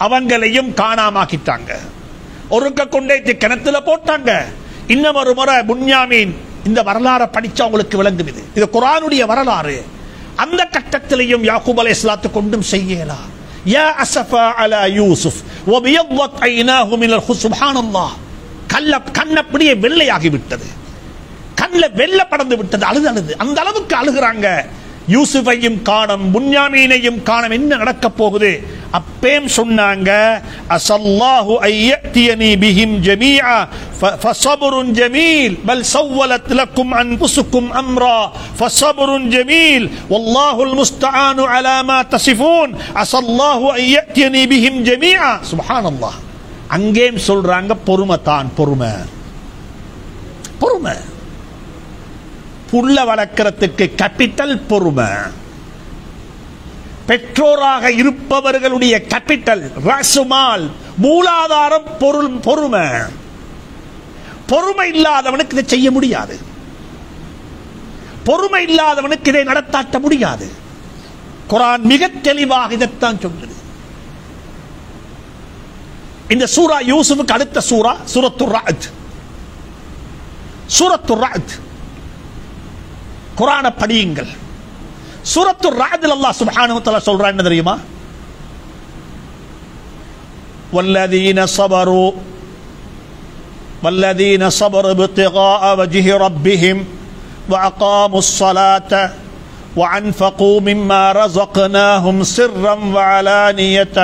அவங்களையும் காணாமாக்கிட்டாங்க ஒருக்க கொண்டே கிணத்துல போட்டாங்க இன்னும் ஒரு முறை புன்யாமீன் இந்த வரலாறை படிச்சா உங்களுக்கு விளங்குது இது குரானுடைய வரலாறு அந்த கட்டத்திலையும் யாக்கூப் அலைஹிஸ்ஸலாத்து கொண்டும் செய்யலாம் யா அஸஃபா அலா யூசுப் வபியضت عيناه من الخ سبحان الله கல்ல கண்ணப்படியே வெள்ளையாகி விட்டது கண்ணில் வெள்ள படந்து விட்டது அழுது அழுது அந்த அளவுக்கு அழுகிறாங்க யூசுஃபையும் காணும் புன்யாமீனையும் காணும் என்ன நடக்க போகுது அப்பேம் சொன்னாங்க அசல்லாஹு ஐயத்தியனி பிஹிம் ஜமீஆ ஃப- ஃபஸபுருன் ஜமீல் பல் சவ்வலத் லக்கும் அன்ஃபுசுக்கும் அம்ரா ஃபஸபுருன் ஜமீல் வல்லாஹுல் முஸ்தஆனு அலா மா தசிஃபூன் அசல்லாஹு ஐயத்தியனி பிஹிம் ஜமீஆ சுப்ஹானல்லாஹ் அங்கேயும் சொல்றாங்க பொறுமை தான் பொறுமை பொறுமை புள்ள வளர்க்கறதுக்கு கேபிட்டல் பொறுமை பெற்றோராக இருப்பவர்களுடைய கேபிட்டல் ரசுமால் மூலாதாரம் பொருள் பொறுமை பொறுமை இல்லாதவனுக்கு இதை செய்ய முடியாது பொறுமை இல்லாதவனுக்கு இதை நடத்தாட்ட முடியாது குரான் மிக தெளிவாக இதைத்தான் சொல்லுது இந்த சூரா யூசுஃபுக்கு அடுத்த சூரா சூரத்து ராஜ் சூரத்து ராஜ் குரான படியுங்கள் சூரத்து ராஜில் அல்லாஹ் சுப்ஹானஹு வ தஆலா சொல்றான் என்ன தெரியுமா والذين صبروا والذين صبروا ابتغاء وجه ربهم وأقاموا الصلاة وأنفقوا مما رزقناهم سرا وعلانية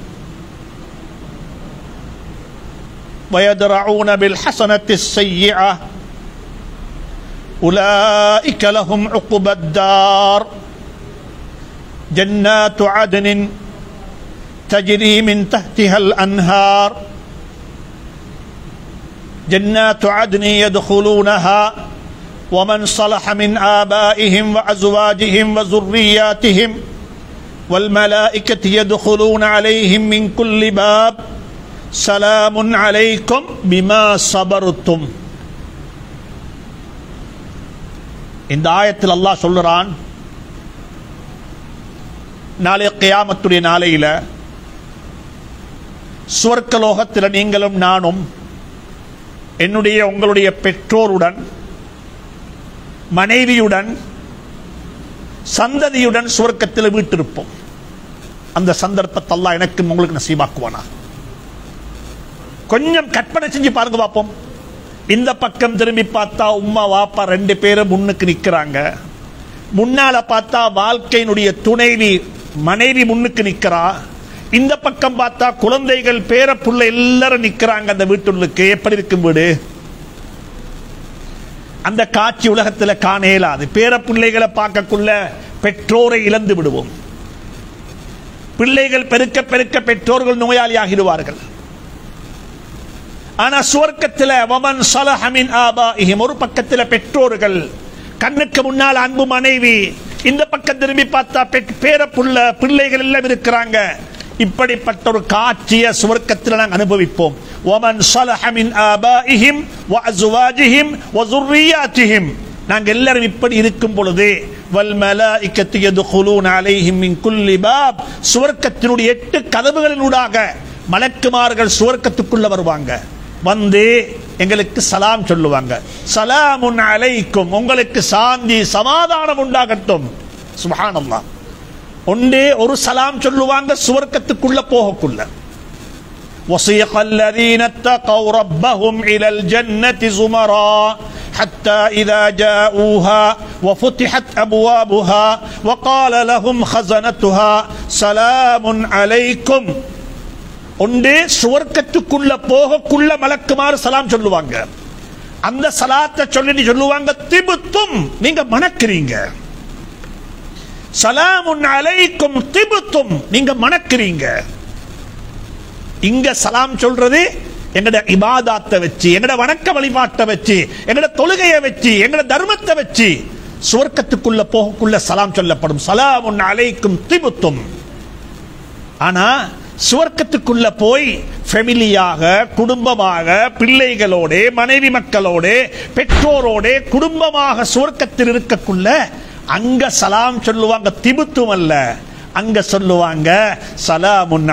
ويدرعون بالحسنة السيئة أولئك لهم عقبى الدار جنات عدن تجري من تحتها الأنهار جنات عدن يدخلونها ومن صلح من آبائهم وأزواجهم وذرياتهم والملائكة يدخلون عليهم من كل باب سلام عليكم بما صبرتم இந்த ஆயத்தில் அல்லாஹ் சொல்லுறான் நாளை கியாமத்துடைய நாளையில சுவர்க்கலோகத்தில் நீங்களும் நானும் என்னுடைய உங்களுடைய பெற்றோருடன் மனைவியுடன் சந்ததியுடன் சுவர்க்கத்தில் வீட்டிருப்போம் அந்த சந்தர்ப்பத்தை அல்லாஹ் எனக்கு உங்களுக்கு நசீபாக்குவானா கொஞ்சம் கற்பனை செஞ்சு பாருங்க பார்ப்போம் இந்த பக்கம் திரும்பி பார்த்தா உம்மா வாப்பா ரெண்டு பேரும் முன்னுக்கு நிக்கிறாங்க முன்னால பார்த்தா வாழ்க்கையினுடைய துணைவி மனைவி முன்னுக்கு நிக்கிறா இந்த பக்கம் பார்த்தா குழந்தைகள் பேர புள்ள எல்லாரும் நிக்கிறாங்க அந்த வீட்டுள்ளுக்கு எப்படி இருக்கும் வீடு அந்த காட்சி உலகத்தில் காண இயலாது பேர பிள்ளைகளை பார்க்கக்குள்ள பெற்றோரை இழந்து விடுவோம் பிள்ளைகள் பெருக்க பெருக்க பெற்றோர்கள் நோயாளி ஆகிடுவார்கள் ஆனா சுவர்க்கத்தில் வமன் சலஹமின் ஆபாஇஹிம் ஒரு பக்கத்தில் பெற்றோர்கள் கண்ணுக்கு முன்னால் அன்பு மனைவி இந்த பக்கம் திரும்பி பார்த்தா பெற்- பேரப்புள்ள பிள்ளைகள் எல்லாம் இருக்கிறாங்க இப்படிப்பட்ட ஒரு காட்சியை சுவர்க்கத்தில் நாங்கள் அனுபவிப்போம் ومن صلح من آبائهم وأزواجهم وذرياتهم நாங்க எல்லாரும் இப்படி இருக்கும் பொழுது வல்மலாயிக்கத்து யதுகுலூன அலைஹிம் மின் குல்லி பாப் சுவர்க்கத்தினுடைய எட்டு கதவுகளினூடாக மலக்குமார்கள் சுவர்க்கத்துக்குள்ள வருவாங்க வந்து எங்களுக்கு சலாம் சொல்லுவாங்க சலாமுன் அலைக்கும் உங்களுக்கு சாந்தி சமாதானம் உண்டாகட்டும் சுபஹானல்லாஹ் ஒன்றே ஒரு சலாம் சொல்லுவாங்க சுவர்க்கத்துக்குள்ள போகக்குள்ள وصيق الذين اتقوا ربهم إلى الجنة زمرا حتى إذا جاءوها وفتحت أبوابها وقال لهم خزنتها سلام عليكم ஒன்றே சுவர்க்கத்துக்குள்ள போகக்குள்ள மலக்குமாறு சலாம் சொல்லுவாங்க அந்த சலாத்தை சொல்லிட்டு சொல்லுவாங்க திபுத்தும் நீங்க மணக்கிறீங்க சலாமுன் அலைக்கும் திபுத்தும் நீங்க மணக்கிறீங்க இங்க சலாம் சொல்றது எங்கட இபாதாத்தை வச்சு எங்கட வணக்க வழிபாட்டை வச்சு எங்கட தொழுகையை வச்சு எங்கட தர்மத்தை வச்சு சுவர்க்கத்துக்குள்ள போகக்குள்ள சலாம் சொல்லப்படும் சலாமுன் அலைக்கும் திபுத்தும் ஆனா சுவர்க்கத்துக்குள்ள போய் ஃபெமிலியாக குடும்பமாக பிள்ளைகளோட மனைவி மக்களோட பெற்றோரோட குடும்பமாக சுவர்க்கத்தில் இருக்கக்குள்ள அங்க சலாம் சொல்லுவாங்க திபுத்தும் அல்ல அங்க சொல்லுவாங்க சலாமுன்